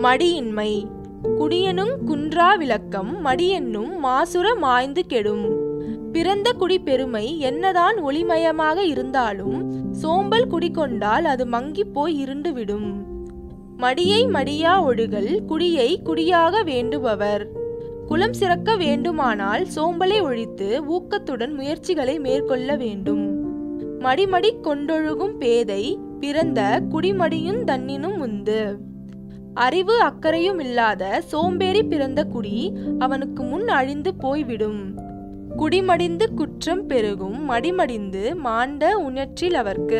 மடியின்மை குடியனுங் குன்றா விளக்கம் மடியென்னும் மாசுர மாய்ந்து கெடும் பிறந்த குடி பெருமை என்னதான் ஒளிமயமாக இருந்தாலும் சோம்பல் குடிகொண்டால் அது மங்கிப் போய் இருண்டுவிடும் மடியை மடியா ஒழுகல் குடியை குடியாக வேண்டுபவர் குலம் சிறக்க வேண்டுமானால் சோம்பலை ஒழித்து ஊக்கத்துடன் முயற்சிகளை மேற்கொள்ள வேண்டும் மடிமடி கொண்டொழுகும் பேதை பிறந்த குடிமடியுந் தன்னினும் உந்து அறிவு அக்கறையும் இல்லாத சோம்பேறி பிறந்த குடி அவனுக்கு முன் அழிந்து போய்விடும் குடிமடிந்து குற்றம் பெருகும் மடிமடிந்து மாண்ட உணர்ச்சில் அவர்க்கு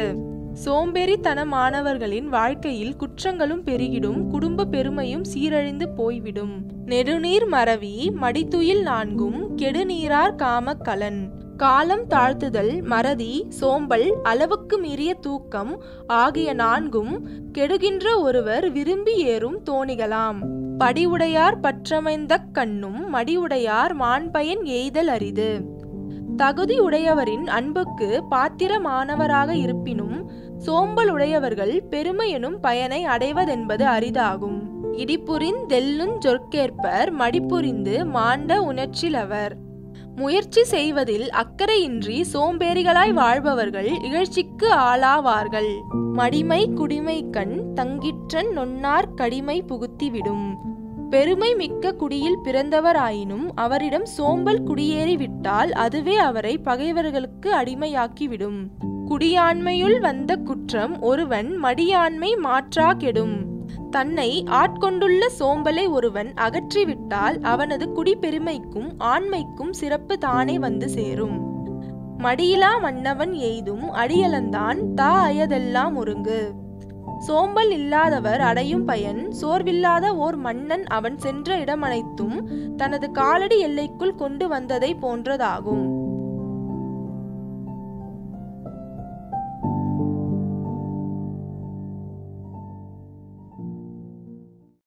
சோம்பேறித்தனமானவர்களின் வாழ்க்கையில் குற்றங்களும் பெருகிடும் குடும்ப பெருமையும் சீரழிந்து போய்விடும் நெடுநீர் மறவி மடித்துயில் நான்கும் கெடுநீரார் காம கலன் காலம் தாழ்த்துதல் மறதி சோம்பல் அளவுக்கு மீறிய தூக்கம் ஆகிய நான்கும் கெடுகின்ற ஒருவர் விரும்பி ஏறும் தோணிகளாம் படிவுடையார் பற்றமைந்த கண்ணும் மடிவுடையார் மாண்பயன் எய்தல் அரிது தகுதி உடையவரின் அன்புக்கு பாத்திரமானவராக இருப்பினும் சோம்பல் உடையவர்கள் பெருமை எனும் பயனை அடைவதென்பது அரிதாகும் இடிப்புரிந் தெல்லுஞ் சொற்கேற்பர் மடிப்புரிந்து மாண்ட உணர்ச்சிலவர் முயற்சி செய்வதில் அக்கறையின்றி சோம்பேறிகளாய் வாழ்பவர்கள் இகழ்ச்சிக்கு ஆளாவார்கள் மடிமை குடிமை கண் தங்கிற்றன் நொன்னார் கடிமை புகுத்திவிடும் பெருமை மிக்க குடியில் பிறந்தவராயினும் அவரிடம் சோம்பல் குடியேறி விட்டால் அதுவே அவரை பகைவர்களுக்கு அடிமையாக்கிவிடும் குடியாண்மையுள் வந்த குற்றம் ஒருவன் மடியாண்மை மாற்றா கெடும் தன்னை ஆட்கொண்டுள்ள சோம்பலை ஒருவன் அகற்றிவிட்டால் அவனது குடிப்பெருமைக்கும் ஆண்மைக்கும் சிறப்பு தானே வந்து சேரும் மடியிலா மன்னவன் எய்தும் அடியலந்தான் தா அயதெல்லாம் ஒருங்கு சோம்பல் இல்லாதவர் அடையும் பயன் சோர்வில்லாத ஓர் மன்னன் அவன் சென்ற இடமனைத்தும் தனது காலடி எல்லைக்குள் கொண்டு வந்ததை போன்றதாகும்